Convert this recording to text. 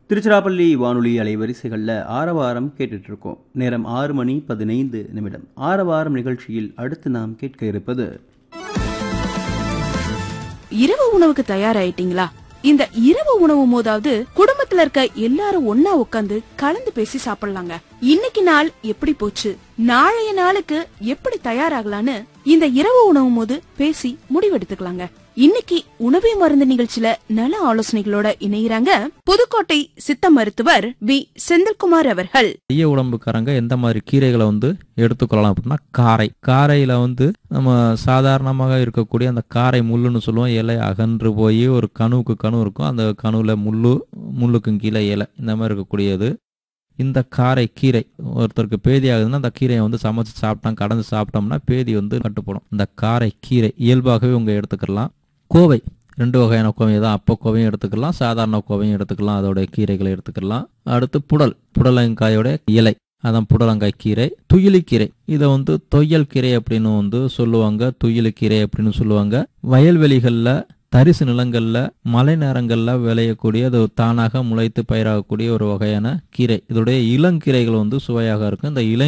திருச்சிராப்பள்ளி வானொலி அலைவரிசைகளில் ஆரவாரம் கேட்டுட்டு இருக்கோம் நேரம் ஆறு மணி பதினைந்து நிமிடம் ஆரவாரம் நிகழ்ச்சியில் அடுத்து நாம் கேட்க இருப்பது இரவு உணவுக்கு தயாராயிட்டீங்களா இந்த இரவு உணவு போதாவது குடும்பத்துல இருக்க எல்லாரும் ஒன்னா உட்காந்து கலந்து பேசி சாப்பிடலாங்க இன்னைக்கு நாள் எப்படி போச்சு நாளைய நாளுக்கு எப்படி தயாராகலான்னு இந்த இரவு உணவு போது பேசி முடிவெடுத்துக்கலாங்க இன்னைக்கு உணவே மருந்து நிகழ்ச்சியில நல ஆலோசனைகளோட இணைகிறாங்க புதுக்கோட்டை சித்த மருத்துவர் வி செந்தில்குமார் அவர்கள் மைய உடம்புக்காரங்க எந்த மாதிரி கீரைகளை வந்து எடுத்துக்கொள்ளலாம் அப்படின்னா காரை காரையில் வந்து நம்ம சாதாரணமாக இருக்கக்கூடிய அந்த காரை முள்ளுன்னு சொல்லுவோம் இலை அகன்று போய் ஒரு கணுவுக்கு கணு இருக்கும் அந்த கணுவில் முள்ளு முள்ளுக்கும் கீழே இலை இந்த மாதிரி இருக்கக்கூடியது இந்த காரை கீரை ஒருத்தருக்கு பேதி ஆகுதுன்னா அந்த கீரையை வந்து சமைச்சு சாப்பிட்டா கடந்து சாப்பிட்டோம்னா பேதி வந்து கட்டுப்படும் இந்த காரை கீரை இயல்பாகவே உங்க எடுத்துக்கலாம் கோவை ரெண்டு வகையான கோவை தான் அப்போ கோவையும் எடுத்துக்கலாம் சாதாரண கோவையும் எடுத்துக்கலாம் அதோட கீரைகளை எடுத்துக்கலாம் அடுத்து புடல் புடலங்காயோட இலை அதான் புடலங்காய் கீரை துயிலிக்கீரை இதை வந்து தொய்யல் கீரை அப்படின்னு வந்து சொல்லுவாங்க துயிலுக்கீரை அப்படின்னு சொல்லுவாங்க வயல்வெளிகளில் தரிசு நிலங்களில் மழை நேரங்களில் விளையக்கூடிய அது தானாக முளைத்து பயிராகக்கூடிய ஒரு வகையான கீரை இதோடைய இளங்கீரைகள் வந்து சுவையாக இருக்கும் இந்த இள